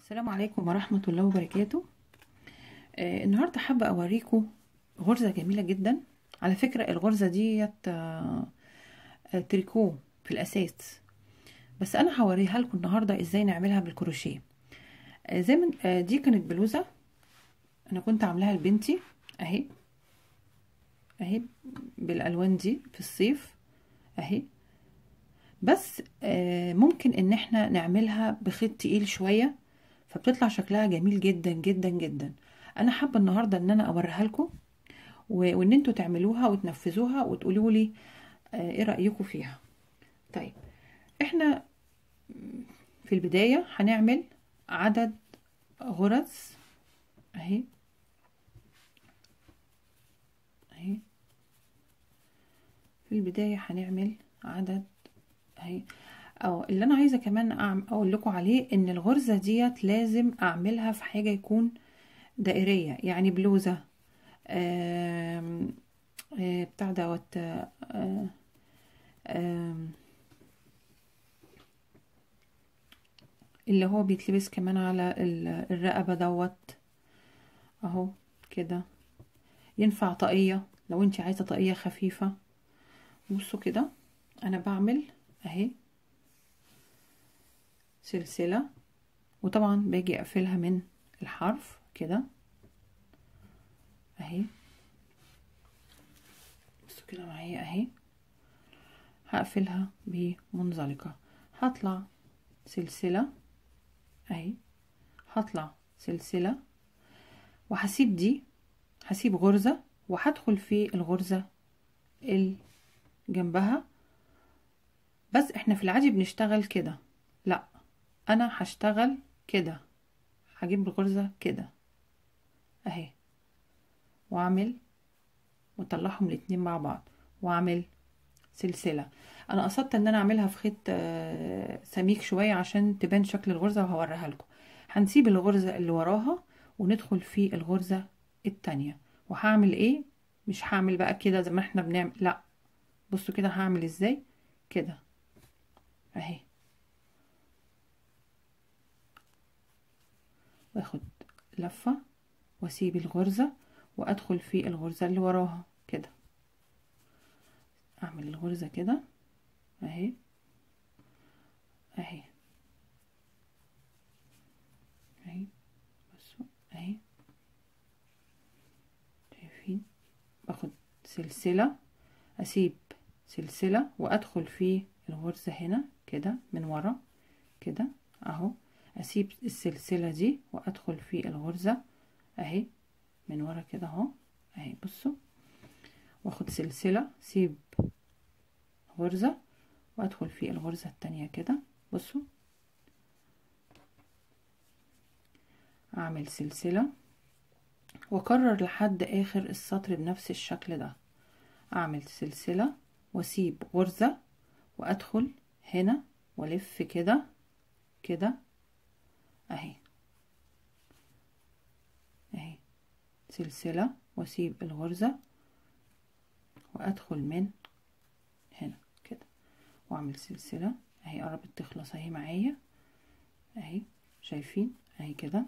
السلام عليكم ورحمة الله وبركاته آه النهاردة حابة أوريكم غرزة جميلة جدا على فكرة الغرزة ديت آه آه تريكو في الأساس بس أنا هوريها لكم النهاردة إزاي نعملها بالكروشيه آه زي ما آه دي كانت بلوزة أنا كنت عاملاها لبنتي أهي أهي بالألوان دي في الصيف أهي بس آه ممكن ان احنا نعملها بخيط تقيل شويه فبتطلع شكلها جميل جدا جدا جدا انا حابه النهارده ان انا اوريها لكم وان انتوا تعملوها وتنفذوها وتقولوا لي آه ايه رايكم فيها طيب احنا في البدايه هنعمل عدد غرز اهي اهي في البدايه هنعمل عدد اهي او اللي انا عايزه كمان اقول لكم عليه ان الغرزه ديت لازم اعملها في حاجه يكون دائريه يعني بلوزه آم آم بتاع دوت اللي هو بيتلبس كمان على الرقبه دوت اهو كده ينفع طاقيه لو انت عايزه طاقيه خفيفه بصوا كده انا بعمل اهي سلسلة وطبعا باجي اقفلها من الحرف كده اهي بصوا كده معايا اهي هقفلها بمنزلقة هطلع سلسلة اهي هطلع سلسلة وهسيب دي هسيب غرزة وهدخل في الغرزة اللي جنبها بس احنا في العادي بنشتغل كده لا انا هشتغل كده هجيب الغرزة كده اهي واعمل واطلعهم الاتنين مع بعض واعمل سلسلة انا قصدت ان انا اعملها في خيط سميك شوية عشان تبان شكل الغرزة وهوريها لكم هنسيب الغرزة اللي وراها وندخل في الغرزة التانية وهعمل ايه مش هعمل بقى كده زي ما احنا بنعمل لا بصوا كده هعمل ازاي كده اهي واخد لفة واسيب الغرزة وادخل في الغرزة اللي وراها كده اعمل الغرزة كده اهي اهي اهي بصوا اهي شايفين باخد سلسلة اسيب سلسلة وادخل في الغرزة هنا كده من ورا كده اهو اسيب السلسلة دي وادخل في الغرزة اهي من ورا كده اهو اهي بصوا واخد سلسلة سيب غرزة وادخل في الغرزة التانية كده بصوا اعمل سلسلة واكرر لحد اخر السطر بنفس الشكل ده اعمل سلسلة واسيب غرزة وادخل هنا والف كده كده اهي اهي سلسلة واسيب الغرزة وادخل من هنا كده واعمل سلسلة اهي قربت تخلص اهي معايا اهي شايفين اهي كده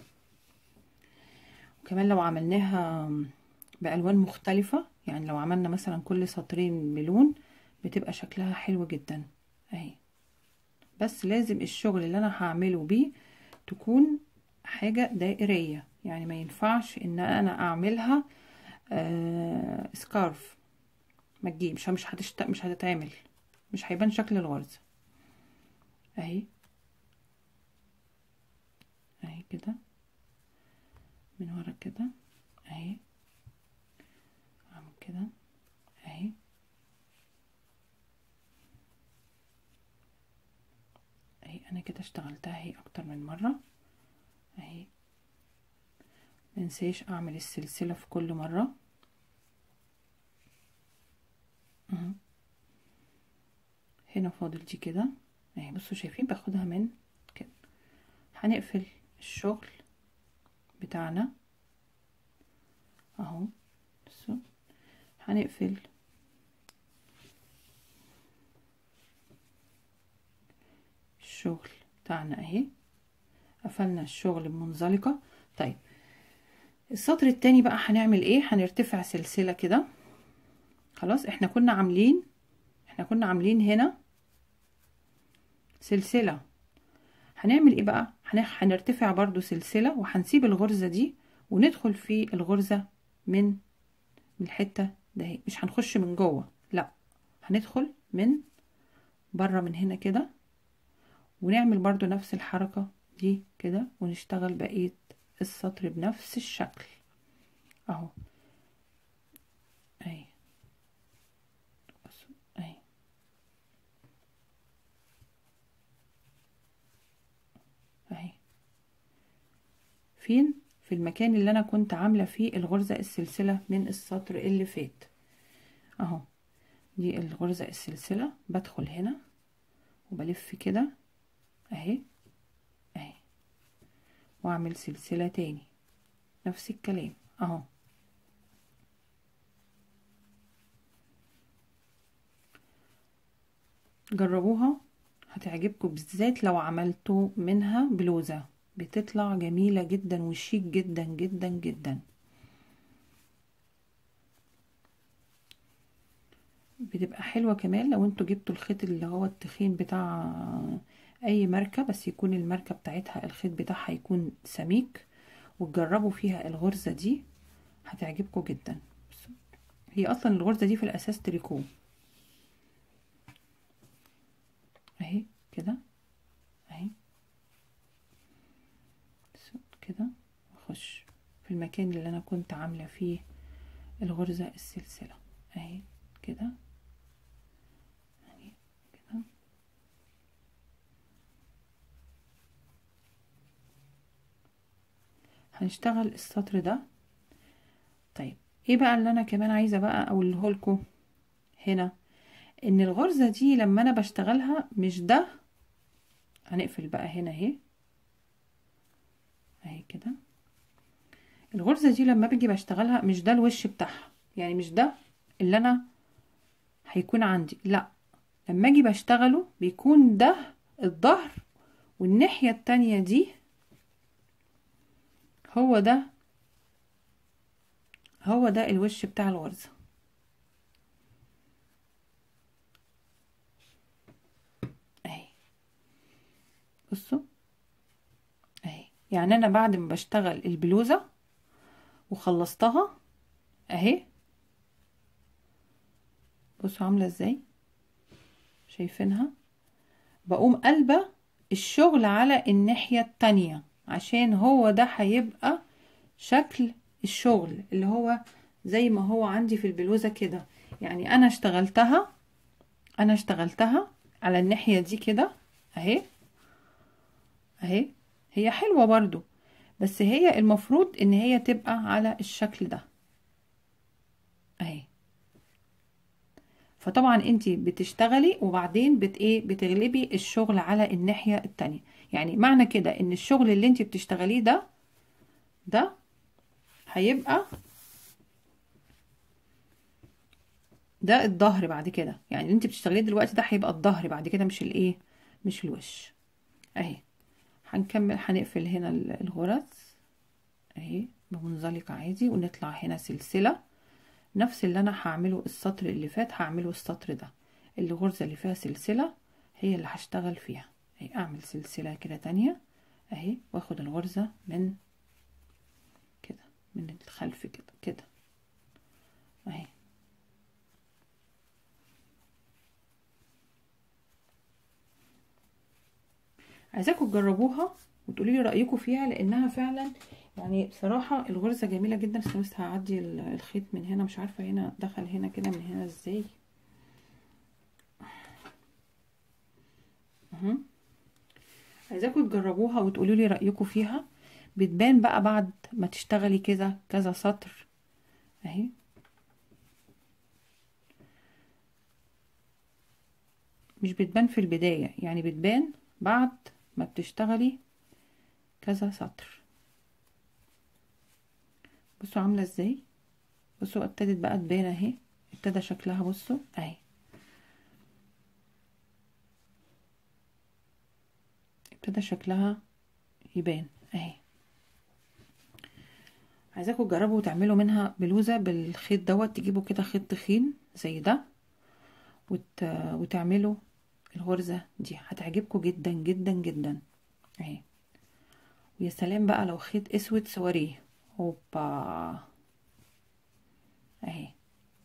وكمان لو عملناها بألوان مختلفة يعني لو عملنا مثلا كل سطرين بلون بتبقى شكلها حلو جدا اهي بس لازم الشغل اللي انا هعمله بيه تكون حاجة دائرية يعني ما ينفعش ان انا اعملها آه سكارف ما تجي مش مش هتشت... مش هتتعمل مش هيبان شكل الغرزة اهي اهي كده من ورا كده اهي اعمل كده اهي اهي انا كده اشتغلتها اهي اكتر من مرة اهي منساش اعمل السلسلة في كل مرة اهو هنا فاضل دي كده اهي بصوا شايفين باخدها من كده هنقفل الشغل بتاعنا اهو بصوا هنقفل الشغل بتاعنا اهي قفلنا الشغل بمنزلقة طيب السطر التاني بقى هنعمل ايه هنرتفع سلسلة كده خلاص احنا كنا عاملين احنا كنا عاملين هنا سلسلة هنعمل ايه بقى هنرتفع برضو سلسلة وهنسيب الغرزة دي وندخل في الغرزة من من الحتة ده مش هنخش من جوه لا هندخل من بره من هنا كده ونعمل برضو نفس الحركة دي كده ونشتغل بقية السطر بنفس الشكل اهو اهي اهي اهي فين في المكان اللي انا كنت عاملة فيه الغرزة السلسلة من السطر اللي فات اهو دي الغرزة السلسلة بدخل هنا وبلف كده اهي اهي واعمل سلسلة تاني نفس الكلام اهو جربوها هتعجبكم بالذات لو عملتوا منها بلوزة بتطلع جميلة جدا وشيك جدا جدا جدا بتبقى حلوة كمان لو انتوا جبتوا الخيط اللي هو التخين بتاع اي ماركة بس يكون الماركة بتاعتها الخيط بتاعها يكون سميك وتجربوا فيها الغرزة دي هتعجبكم جدا هي اصلا الغرزة دي في الاساس تريكو اهي كده اهي كده واخش في المكان اللي انا كنت عاملة فيه الغرزة السلسلة اهي كده اهي كده هنشتغل السطر ده طيب ايه بقى اللي انا كمان عايزة بقى اقوله لكم هنا ان الغرزة دي لما انا بشتغلها مش ده هنقفل بقى هنا اهي اهي كده الغرزة دي لما باجي بشتغلها مش ده الوش بتاعها يعني مش ده اللي انا هيكون عندي لا لما اجي بشتغله بيكون ده الظهر والناحية التانية دي هو ده هو ده الوش بتاع الغرزة اهي بصوا اهي يعني انا بعد ما بشتغل البلوزة وخلصتها اهي بصوا عاملة ازاي شايفينها بقوم قلبة الشغل على الناحية التانية عشان هو ده هيبقى شكل الشغل اللي هو زي ما هو عندي في البلوزة كده يعني انا اشتغلتها انا اشتغلتها على الناحية دي كده اهي اهي هي حلوة برضو بس هي المفروض ان هي تبقى على الشكل ده اهي فطبعا انت بتشتغلي وبعدين بت ايه بتغلبي الشغل على الناحية التانية يعني معنى كده ان الشغل اللي انت بتشتغليه ده ده هيبقى ده الظهر بعد كده يعني اللي انت بتشتغليه دلوقتي ده هيبقى الظهر بعد كده مش الايه مش الوش اهي هنكمل هنقفل هنا الغرز اهي بمنزلق عادي ونطلع هنا سلسله نفس اللي انا هعمله السطر اللي فات هعمله السطر ده الغرزة اللي فيها سلسلة هي اللي هشتغل فيها اهي اعمل سلسلة كده تانية اهي واخد الغرزة من كده من الخلف كده كده اهي عايزاكم تجربوها وتقولي لي رايكم فيها لانها فعلا يعني بصراحة الغرزة جميلة جدا بس بس هعدي الخيط من هنا مش عارفة هنا دخل هنا كده من هنا ازاي اهو عايزاكم تجربوها وتقولوا لي رأيكم فيها بتبان بقى بعد ما تشتغلي كذا كذا سطر اهي مش بتبان في البداية يعني بتبان بعد ما بتشتغلي كذا سطر بصوا عاملة ازاي بصوا ابتدت بقى تبان اهي ابتدى شكلها بصوا اهي ابتدى شكلها يبان اهي عايزاكم تجربوا تعملوا منها بلوزة بالخيط دوت تجيبوا كده خيط تخين زي ده وت... وتعملوا الغرزة دي هتعجبكم جدا جدا جدا اهي ويا سلام بقى لو خيط اسود سواريه اوبا اهي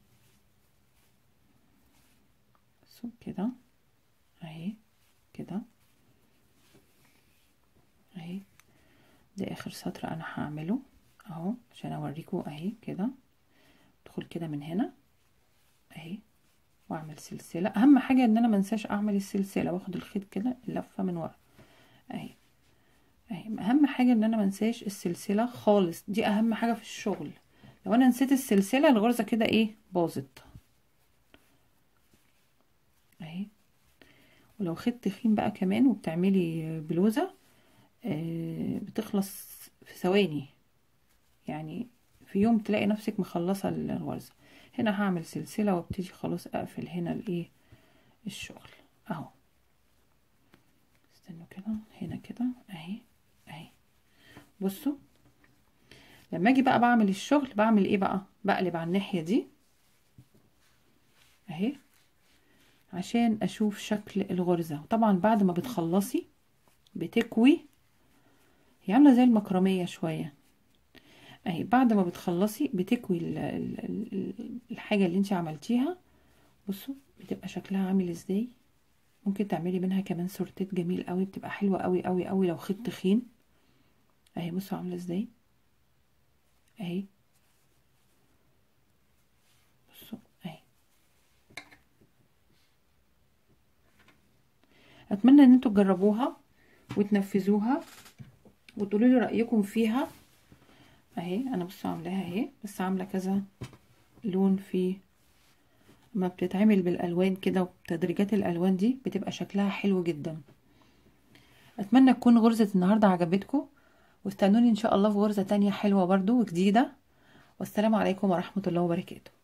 بصوا كده اهي كده اهي ده اخر سطر انا هعمله اهو عشان اوريكم اهي كده ادخل كده من هنا اهي واعمل سلسله اهم حاجه ان انا منساش اعمل السلسله واخد الخيط كده اللفه من ورا اهي اهي اهم حاجه ان انا منساش السلسله خالص دي اهم حاجه في الشغل لو انا نسيت السلسله الغرزه كده ايه باظت اهي ولو خيط تخين بقى كمان وبتعملي بلوزه آه بتخلص في ثواني يعني في يوم تلاقي نفسك مخلصه الغرزه هنا هعمل سلسله وابتدي خلاص اقفل هنا الايه الشغل اهو استنوا كده هنا كده اهي اهي بصوا لما اجي بقى بعمل الشغل بعمل ايه بقى بقلب على الناحيه دي اهي عشان اشوف شكل الغرزه طبعا بعد ما بتخلصي بتكوي هي عامله زي المكرميه شويه اهي بعد ما بتخلصي بتكوي ال ال الحاجه اللي انت عملتيها بصوا بتبقى شكلها عامل ازاي ممكن تعملي منها كمان سورتيت جميل قوي بتبقى حلوه قوي قوي قوي لو خيط تخين اهي بصوا عامله ازاي اهي بصوا اهي اتمنى ان انتوا تجربوها وتنفذوها وتقولوا لي رايكم فيها اهي انا بصوا عاملاها اهي بس عامله كذا لون في ما بتتعمل بالالوان كده وتدريجات الالوان دي بتبقى شكلها حلو جدا اتمنى تكون غرزه النهارده عجبتكم واستنوني ان شاء الله في غرزه تانية حلوه برضو وجديده والسلام عليكم ورحمه الله وبركاته